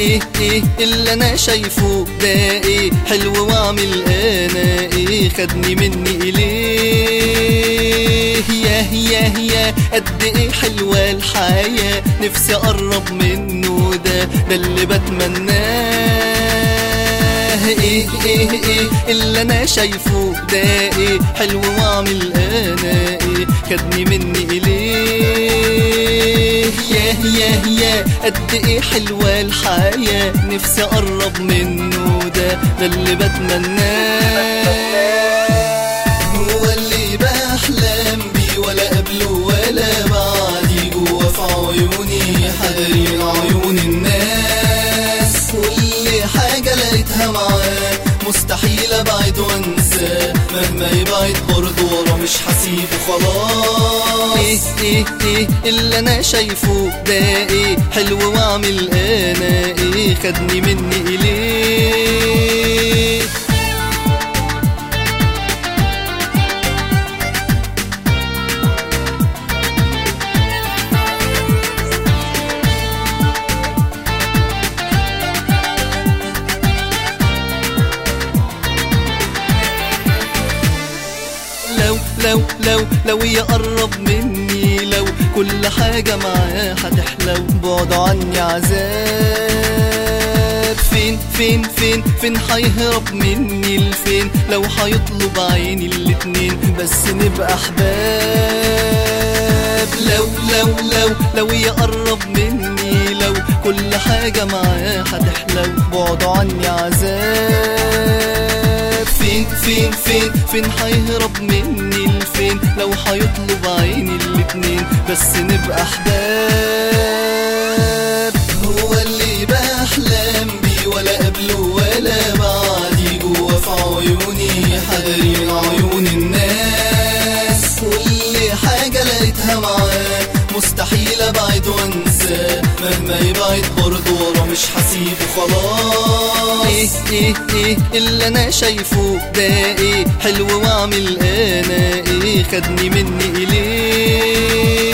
ايه ايه اللي انا شايفه ده ايه حلو واعمل انا ايه خدني مني اليه يا يا يا قد ايه حلوة الحياة نفسي اقرب منه ده ده اللي بتمناه ايه ايه ايه اللي انا شايفه ده ايه حلو واعمل انا ايه خدني مني اليه يا يا يا قد ايه حلوة الحياة نفسي اقرب منه ده ده اللي بتمناه هو اللي بحلم بيه ولا قبله ولا بعدي جوا في عيوني حاضرين عيون الناس كل حاجة لقيتها معاه مستحيل ابعد وانساه مهما يبعد برضه ورا مش هسيبه خلاص ايه ايه ايه اللي انا شايفه ده ايه حلو واعمل انا ايه خدني مني اليه لو لو لو لو يقرب مني لو كل حاجة معاه هتحلو بعد عني عذاب فين فين فين فين هيهرب مني لفين لو هيطلب عيني الاتنين بس نبقى احباب لو لو لو لو يقرب مني لو كل حاجة معاه هتحلو بعد عني عذاب فين فين فين فين هيهرب مني لفين لو هيطلب عيني الاتنين بس نبقى احباب هو اللي بحلم بيه ولا قبله ولا بعدي جوا في عيوني حاضرين عيون الناس كل حاجة لقيتها معاه مستحيل ابعد وانساه مهما يبعد برضه ورا مش هسيبه خلاص ايه ايه ايه اللي انا شايفه ده ايه حلو واعمل انا ايه خدني مني اليه